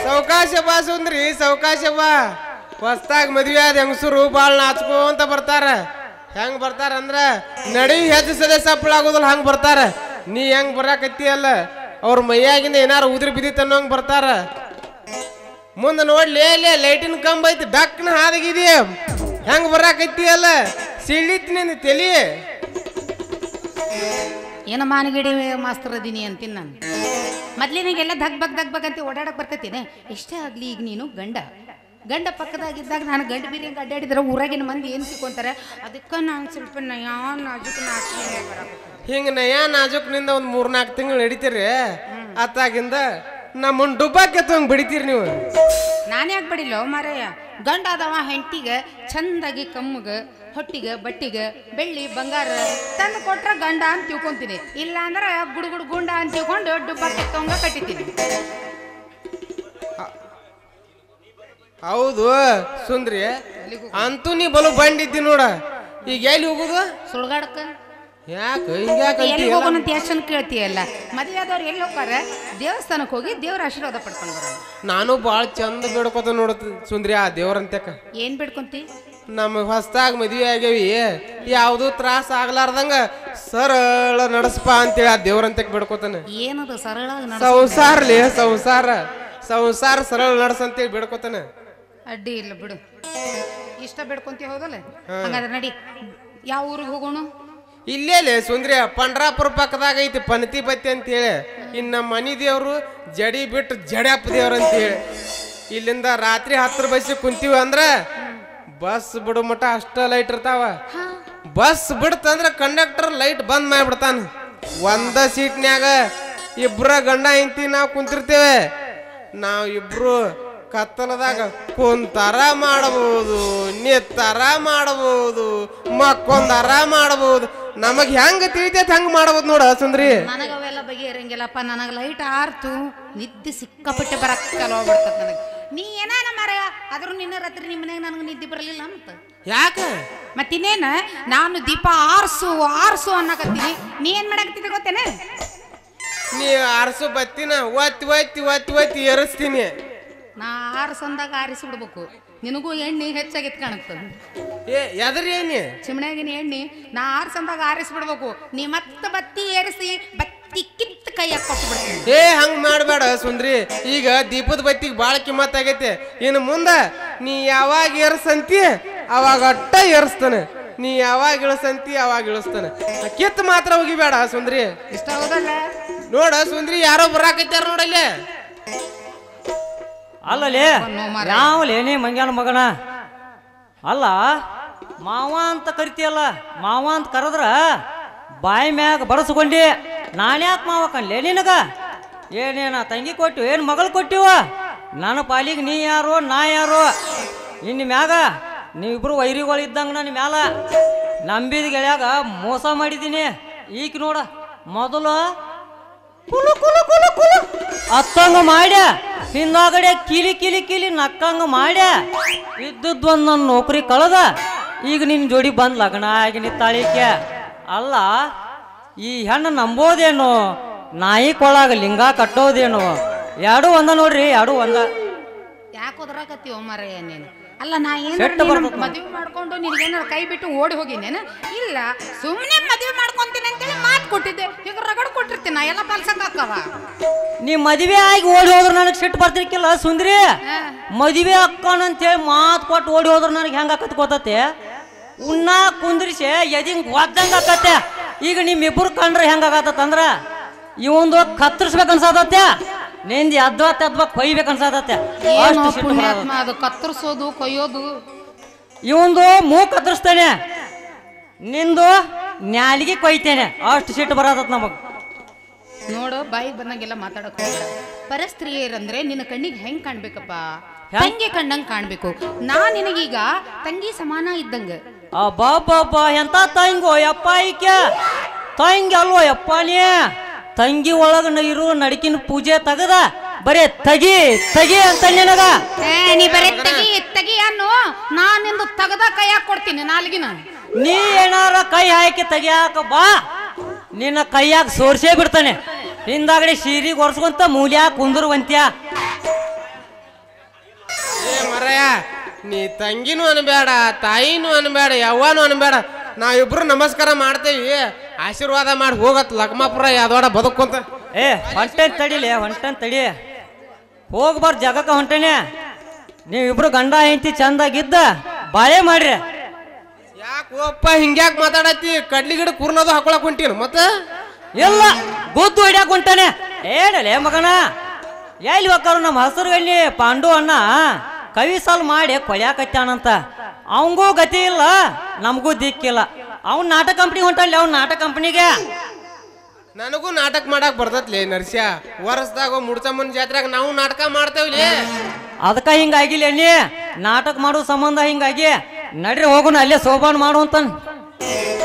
ಸೌಕಾಶ ಬಾ ಸುಂದ್ರಿ ಸೌಕಾಶ ಬಾ ಹೊಸ್ದಾಗ್ ಮದ್ವೆ ಆದ ಹೆಂಗಸರು ಬಾಳ ನಾಚ್ಕೊಂತ ಬರ್ತಾರ ಹೆಂಗ್ ಬರ್ತಾರ ಅಂದ್ರ ನಡಿ ಹೆಜ್ಜಸದೆ ಸಪ್ಪಳಾಗೋದಿಲ್ಲ ಹಂಗ್ ಬರ್ತಾರ ನೀ ಹೆಂಗ್ ಬರಾಕತ್ತಿ ಅಲ್ಲ ಅವ್ರ ಮೈಯಾಗಿಂದ ಏನಾರ ಉದ್ರಿ ಬಿದ್ದಿತ್ತು ಅನ್ನೋಂಗ್ ಬರ್ತಾರ ಮುಂದೆ ನೋಡ್ಲಿ ಲೇ ಲೈಟಿನ ಕಂಬ ಐತಿ ಡಕ್ನ ಹಾದಗಿದಿ ಹೆಂಗ್ ಬರಾಕತ್ತಿ ಅಲ್ಲ ಸಿಳಿತ್ ನಿಂದ ತಲಿ ಏನೋ ಮಾನಗಿಡಿ ಮಾಸ್ತರ್ ಅದೀನಿ ಅಂತೀನಿ ನಾನು ಮೊದ್ಲಿನಾಗೆಲ್ಲ ದಗ್ ಬಗ್ ದಗ್ ಬಗ್ ಅಂತ ಓಡಾಡಕ್ ಬರ್ತೈತೇನೆ ಎಷ್ಟೇ ಆಗ್ಲಿ ಈಗ ನೀನು ಗಂಡ ಗಂಡ ಪಕ್ಕದಾಗಿದ್ದಾಗ ನಾನು ಗಂಡ ಬೀರಿ ಹಂಗೆ ಅಡ್ಡಾಡಿದ್ರೆ ಊರಾಗಿನ ಮಂದಿ ಏನು ತಿಳ್ಕೊಂತಾರೆ ಅದಕ್ಕೆ ನಾನು ಸ್ವಲ್ಪ ನಯ ನಾಜುಕ್ ನಾಚಿಕೆ ಬರಾಕತ್ತೈತಿ. ಹಿಂಗ ನಯ ನಾಜುಕ್ನಿಂದ ಒಂದ್ ಮೂರ್ನಾಲ್ಕು ತಿಂಗಳು ನಡಿತೀರಿ ಅತ್ತಾಗಿಂದ ನಮ್ಮನ್ ಡುಬ್ಬಾಕ್ಕೆ ತಂಗ್ ಬಿಡಿತೀರಿ ನೀವು ನಾನು ಯಾಕೆ ಬಡಿಲ್ಲ ಮಾರಯ್ಯ ಗಂಡ ಆದವ ಹೆಂಡತಿಗೆ ಚಂದಾಗಿ ಕಮ್ಮಗೆ ಹೊಟ್ಟಿಗೆ ಬಟ್ಟಿಗೆ ಬೆಳ್ಳಿ ಬಂಗಾರ ತಂದು ಕೊಟ್ರೆ ಗಂಡ ಅಂತ ತಿಳ್ಕೊಂತೀನಿ ಇಲ್ಲ ಅಂದ್ರೆ ಗುಡುಗುಡು ಗುಂಡ ಅಂತ ತಿಳ್ಕೊಂಡು ಡುಬ್ಬ ಕೆತ್ತವಂಗ ಕಟ್ಟಿತೀನಿ ಹೌದು ಸುಂದ್ರಿ ಅಂತೂ ನೀ ಬಲು ಬಂದಿದ್ದಿ ನೋಡ ಈಗ ಎಲ್ಲಿ ಹೋಗುದು ಸುಳ್ಗಾಡಕ್ಕ ಯಾಕ ಹಿಂಗ್ಯಾಕ ಎಲ್ಲಿ ಹೋಗೋಣ ಅಂತ ಎಷ್ಟು ಕೇಳ್ತೀಯಲ್ಲ ಮದುವೆ ಆದವ್ರು ಎಲ್ಲಿ ಹೋಗ್ತಾರೆ ದೇವಸ್ಥಾನಕ್ಕೆ ಹೋಗಿ ದೇವ್ರ ಆಶೀರ್ವಾದ ಪಡ್ಕೊಂಡು ಬರೋಣ ನಾನು ಭಾಳ ಚಂದ ಬೇಡ್ಕೊತ ನೋಡತ್ ಸುಂದ್ರಿ ಆ ದೇವ್ರಂತ್ಯಕ ಏನ್ ಬಿಡ್ಕೊಂತಿ ನಮ್ಮ ಹೊಸ್ದಾಗ್ ಮದ್ವೆ ಆಗ್ಯಾವಿ ಯಾವ್ದು ತ್ರಾಸ ಆಗ್ಲಾರ್ದಂಗ ಸರಳ ನಡಸ್ಪ ಅಂತೇಳಿ ಆ ದೇವ್ರಂತ್ಯಕ್ ಬೇಡ್ಕೊತಾನೆ ಏನದು ಸರಳ ನಡ್ಸ್- ಸಂಸಾರ್ಲಿ ಸಂಸಾರ ಸಂಸಾರ ಸರಳ ನಡ್ಸ ಅಂತೇಳಿ ಬೇಡ್ಕೊತಾನೆ ಅಡ್ಡಿ ಇಲ್ಲ ಬಿಡು ಇಷ್ಟ ಬಿಡ್ಕೊಂತಿ ಹೌದಲ್ಲ ಹಂಗಾದ್ರೆ ನಡಿ ಯಾವ ಊರಿಗೆ ಹೋಗೋಣ ಇಲ್ಲೇಲೆ ಸುಂದ್ರಿಯ ಪಂಡ್ರಾಪುರ ಪಕ್ಕದಾಗ ಐತಿ ಪನತಿ ಬತ್ತಿ ಅಂತ ಹೇಳಿ ಇನ್ನು ನಮ್ಮ ಮನಿ ದೇವ್ರು ಜಡಿ ಬಿಟ್ಟು ಜಡ್ಯಪ್ಪ ದೇವ್ರ ಅಂತ ಹೇಳಿ ಇಲ್ಲಿಂದ ರಾತ್ರಿ ಹತ್ತರ ಬಸ್ಸಿಗೆ ಕುಂತೀವಿ ಅಂದ್ರ ಬಸ್ ಬಿಡು ಮಟ ಅಷ್ಟ ಲೈಟ್ ಇರ್ತಾವ ಬಸ್ ಬಿಡ್ತಂದ್ರ ಕಂಡಕ್ಟರ್ ಲೈಟ್ ಬಂದ್ ಮಾಡ್ಬಿಡ್ತಾನ ಒಂದ ಸೀಟ್ನ್ಯಾಗ ಇಬ್ರ ಗಂಡ ಹೆಂಡತಿ ನಾವು ಕುಂತಿರ್ತೇವೆ ನಾವು ಇಬ್ರು ಕತ್ತಲದಾಗ ಕುಂತಾರ ಮಾಡಬಹುದು ನಿತ್ತಾರ ಮಾಡಬಹುದು ಮಕ್ಕೊಂದಾರ ಮಾಡಬಹುದು ನಮಗ್ ಹೆಂಗ ತಿಳಿತೈತೆ ಹಂಗ ಮಾಡಬಹುದು ನೋಡ ಸುಂದ್ರಿ ನನಗ ಅವೆಲ್ಲ ಬಗೆಹರಂಗಿಲ್ಲಪ್ಪ ನನಗೆ ಲೈಟ್ ಆರ್ತು ನಿದ್ದೆ ಸಿಕ್ಕಾಪಟ್ಟೆ ಬರಕ್ ಚಲೋ ಆಗ್ಬಿಡ್ತದ ನನಗೆ ನೀ ಏನಾನ ಮರ ಆದ್ರೂ ನಿನ್ನ ರಾತ್ರಿ ನಿಮ್ಮ ಮನ್ಯಾಗ ನನಗೆ ನಿದ್ದೆ ಬರಲಿಲ್ಲ ಅಂತ ಯಾಕ ಮತ್ತಿನ್ನೇನ ನಾನು ದೀಪ ಆರ್ಸು ಆರ್ಸು ಅನ್ನಕತ್ತೀನಿ ನೀ ಏನ್ ಮಾಡಕತ್ತಿದ್ದೆ ಗೊತ್ತೇನ ನೀ ಆರ್ಸು ಬತ್ತಿನ ಒತ್ತಿ ಒತ್ತಿ ಒತ್ತಿ ಒತ್ತಿ ಏರಿಸ್ತೀನಿ ನಾ ಆರ್ಸಂದಾಗ ಆರಿಸಿ ಬಿಡ್ಬೇಕು ನಿನಗೂ ಎಣ್ಣೆ ಹೆಚ್ಚಾಗಿತ್ ಕಾಣುತ್ತದ ಏ ಎದರ್ ಏನಿ ಚಿಮಣ್ಯಾಗಿನ ಎಣ್ಣೆ ನಾ ಆರ್ಸಂದಾಗ ಆರಿಸಿ ಬಿಡ್ಬೇಕು ನೀ ಮತ್ತೆ ಬತ್ತಿ ಏರಿಸಿ ಬತ್ತಿ ಕಿತ್ತ ಕೈಯಾಗ ಕೊಟ್ಟು ಬಿಡ್ತೀನಿ ಏ ಹಂಗ್ ಮಾಡ್ಬೇಡ ಸುಂದ್ರಿ ಈಗ ದೀಪದ ಬತ್ತಿಗೆ ಬಾಳ ಕಿಮ್ಮತ್ ಆಗೈತೆ ಇನ್ನು ಮುಂದ ನೀ ಯಾವಾಗ ಏರ್ಸಂತಿ ಅವಾಗ ಅಟ್ಟ ಏರಿಸ್ತಾನೆ ನೀ ಯಾವಾಗ ಇಳಿಸಂತಿ ಅವಾಗ ಇಳಿಸ್ತಾನೆ ಕಿತ್ ಮಾತ್ರ ಹೋಗಿಬೇಡ ಸುಂದ್ರಿ ಇಷ್ಟ ಹೌದಲ್ಲ ನೋಡ ಸುಂದ್ರಿ ಯಾರೋ ಬರಾಕತ್ಯಾರ ನೋಡಲ್ಲೇ ಅಲ್ಲಲೇ ನೋ ಮಾರ್ರೆ. ಯಾವಲೇ ನೀ ಮಂಗ್ಯಾನ ಮಗನ ಅಲ್ಲ ಮಾವ ಅಂತ ಕರಿತೀಯಲ್ಲ ಮಾವ ಅಂತ ಕರೆದ್ರ ಬಾಯಿ ಮ್ಯಾಗ ಬಡಸ್ಕೊಂಡಿ ನಾನ್ಯಾಕೆ ಮಾವ ಕಣ್ಲೇ ನಿನಗ ಏನೇನ ತಂಗಿ ಕೊಟ್ಟಿವ ಏನು ಮಗಳು ಕೊಟ್ಟಿವ ನನ್ನ ಪಾಲಿಗೆ ನೀ ಯಾರು ನಾ ಯಾರು ಇನ್ನು ಮ್ಯಾಗ ನೀವಿಬ್ರು ವೈರಿಗಳು ಇದ್ದಂಗ ನನ್ನ ಮ್ಯಾಲ ನಂಬಿದ ಗೆಳೆಯಾಗ ಮೋಸ ಮಾಡಿದ್ದೀನಿ ಈಗ ನೋಡ ಮೊದಲು ಕುಲು ಕುಲು ಕುಲು ಕುಲು ಅತ್ತಂಗ ಮಾಡ್ಯ ಹಿಂದಾಗಡೆ ಕಿಲಿ ಕಿಲಿ ಕಿಲಿ ನಕ್ಕಂಗ ಮಾಡ್ಯ ಇದ್ದದ್ದು ಒಂದು ನನ್ನ ನೌಕರಿ ಕಳೆದ ಈಗ ನಿನ್ನ ಜೋಡಿ ಬಂದ್ ಲಗ್ನ ಆಗಿ ನಿತ್ತಾಳಿಕೆ ಅಲ್ಲ ಈ ಹೆಣ್ಣು ನಂಬೋದೇನು ನಾಯಿ ಕೊಳಾಗ ಲಿಂಗ ಕಟ್ಟೋದೇನು ಎರಡು ಒಂದ ನೋಡ್ರಿ ಎರಡು ಒಂದ ಯಾಕೆ ಒದರಾಕತ್ತೀವ ಮಾರಯ್ಯ ನೀನು ಅಲ್ಲ ನಾ ಏನು ಸೆಟ್ಟ ಬರ್ತದ. ಮದುವೆ ಮಾಡ್ಕೊಂಡು ನಿನಗೇನಾರು ಕೈ ಬಿಟ್ಟು ಓಡಿ ಹೋಗಿನೇನ ಇಲ್ಲ ಸುಮ್ಮನೆ ಮದುವೆ ಮಾಡ್ಕೊಂತೀನಿ ಅಂತೇಳಿ ಮಾತು ಕೊಟ್ಟಿದ್ದೆ ಈಗ ರಗಡ್ ಕೊಟ್ಟಿರ್ತೀನಿ ನಾ ಎಲ್ಲ ಪಾಲ್ಸಕ್ಕಾಕವ ನೀ ಮದುವೆ ಆಗಿ ಓಡಿ ಹೋದ್ರ ನನಗೆ ಸಿಟ್ಟು ಬರ್ತಿರ್ಕಿಲ್ಲ ಸುಂದ್ರಿ ಮದುವೆ ಅಕ್ಕನ ಅಂತೇಳಿ ಮಾತು ಕೊಟ್ಟು ಓಡಿ ಹೋದ್ರ ನನಗೆ ಹೆಂಗ ಆಕತ್ ಗೊತ್ತತೆ ಉಣ್ಣ ಕುಂದ್ರಿಸಿ ಎದಿಂಗ್ ಒದ್ದಂಗ ಆಕತ್ತೆ ಈಗ ನಿಮ್ಮಿಬ್ರು ಕಂಡ್ರೆ ಹೆಂಗ ಆಗತ್ತಂದ್ರ ಇವಂದು ಕತ್ತರಿಸ್ಬೇಕು ಅನ್ಸತತ್ತೆ ನಿಂದ ಎದ್ವಾ ತೆದ್ವಾ ಕೊಯ್ಬೇಕು ಅನ್ಸತತ್ತೆ ಏನು ಅಷ್ಟು ಸಿಟ್ಟು ಪುಣ್ಯಾತ್ಮ ಬರೋದು. ಅದು ಕತ್ತರಿಸೋದು ಕೊಯ್ಯೋದು ಇವಂದು ಮೂಗ್ ಕತ್ತರಿಸ್ತೇನೆ ನಿಂದು ನ್ಯಾಲಿಗೆ ಕೊಯ್ತೇನೆ ಅಷ್ಟು ಸಿಟ್ಟು ಬರತತ್ ನಮಗ್ ನೋಡು ಬಾಯಿಗೆ ಬಂದಂಗೆಲ್ಲ ಮಾತಾಡಕ್ ಹೋಗ್ಬೇಡ ಪರಸ್ತ್ರೀಯರಂದ್ರೆ ನಿನ್ನ ಕಣ್ಣಿಗೆ ಹೆಂಗ್ ಕಾಣ್ಬೇಕಪ್ಪ ಹೆಂಗ್? ತಂಗಿ ಕಂಡಂಗ್ ಕಾಣ್ಬೇಕು ನಾ ನಿನಗೀಗ ತಂಗಿ ಸಮಾನ ಇದ್ದಂಗ ಅಬ್ಬಬ್ಬಬ್ಬ ಎಂತ ತಂಗೋ ಯಪ್ಪ ಈಕೆ ತಂಗಿ ಅಲ್ವೋ ಯಪ್ಪ ನೀ ತಂಗಿ ಒಳಗ ನ- ಇರು ನಡಕಿನ ಪೂಜೆ ತಗದ ಬರೇ ತಗಿ ತಗಿ ಅಂತ ನಿನಗ ಏ ನೀ ಬರೀ ತಗಿ ತಗಿ ಅನ್ನು ನಾ ನಿಂದು ತಗದ ಕೈಯಾಗ ಕೊಡ್ತೀನಿ ನಾಲ್ಗಿನ ನೀ ಏನಾರ ಕೈ ಹಾಕಿ ತೆಗಿಯಾಕ ಬಾ ನಿನ್ನ ಕೈಯಾಗ ಸೋರ್ಸೇ ಬಿಡ್ತಾನೆ ಹಿಂದಾಗಡೆ ಸೀರಿಗೆ ಒರ್ಸ್ಕೊಂತ ಮೂಲ್ಯಾಗ ಕುಂದುರುವಂತ್ಯ ಏ ಮರಯ ನೀ ತಂಗಿನೂ ಅನ್ಬೇಡ ತಾಯಿನೂ ಅನ್ಬೇಡ ಯವ್ವಾನು ಅನ್ಬೇಡ ನಾವಿಬ್ರು ನಮಸ್ಕಾರ ಮಾಡ್ತೇವಿ ಆಶೀರ್ವಾದ ಮಾಡಿ ಹೋಗತ್ ಲಕ್ಮಾಪುರ ಯಾವ್ದೋಡ ಬದುಕೊಂತ ಏ ಹೊಂಟೇನ್ ತಡಿಲಿ ಹೊಂಟೇನ್ ತಡಿ ಹೋಗ್ಬಾರ್ದು ಜಗಕ್ಕ ಹೊಂಟೇನೆ ನೀವಿಬ್ರು ಗಂಡ ಹೆಂಡತಿ ಚಂದಾಗಿದ್ದ ಬಾಳೆ ಮಾಡ್ರಿ ಯಾಕೆ ಓಪ್ಪ ಹಿಂಗ್ಯಾಕ್ ಮಾತಾಡತ್ತಿ ಕಡ್ಲಿ ಗಿಡ ಕುರ್ನದು ಹಾಕೊಳಕ್ ಹೊಂಟೀನು ಮತ್ತ ಇಲ್ಲ ಗುದ್ದು ಹೊಡ್ಯಾಕ ಹೊಂಟಾನೆ ಏನಲೇ ಮಗನ ಎಲ್ಲಿ ಹೋಗ್ತಾರ ನಮ್ಮ ಹಸಿರು ಗಣ್ಣಿ ಪಾಂಡು ಅಣ್ಣ ಕವಿ ಸಾಲ್ ಮಾಡಿ ಕೊಳ್ಯಾಕತ್ಯಾನಂತ ಅವಂಗೂ ಗತಿ ಇಲ್ಲ ನಮಗೂ ದಿಕ್ಕಿಲ್ಲ ಅವ್ನ ನಾಟಕ ಕಂಪ್ನಿ ಹೊಂಟಲ್ಲಿ ಅವ್ನ ನಾಟಕ ಕಂಪ್ನಿಗೆ ನನಗೂ ನಾಟಕ ಮಾಡಕ್ ಬರ್ತತ್ಲಿ ನರ್ಸ್ಯ ವರ್ಷದಾಗ ಮುಡ್ಸಮ್ಮನ ಜಾತ್ರೆಗ ನಾವು ನಾಟಕ ಮಾಡ್ತೇವ್ಲಿ ಅದಕ್ಕ ಹಿಂಗಾಗಿಲ್ಲ ಎಣ್ಣಿ ನಾಟಕ ಮಾಡೋ ಸಂಬಂಧ ಹಿಂಗಾಗಿ ನಡ್ರಿ ಹೋಗೋಣ ಅಲ್ಲೇ ಸೋಬಾನ್ ಮಾಡು ಅಂತಾನ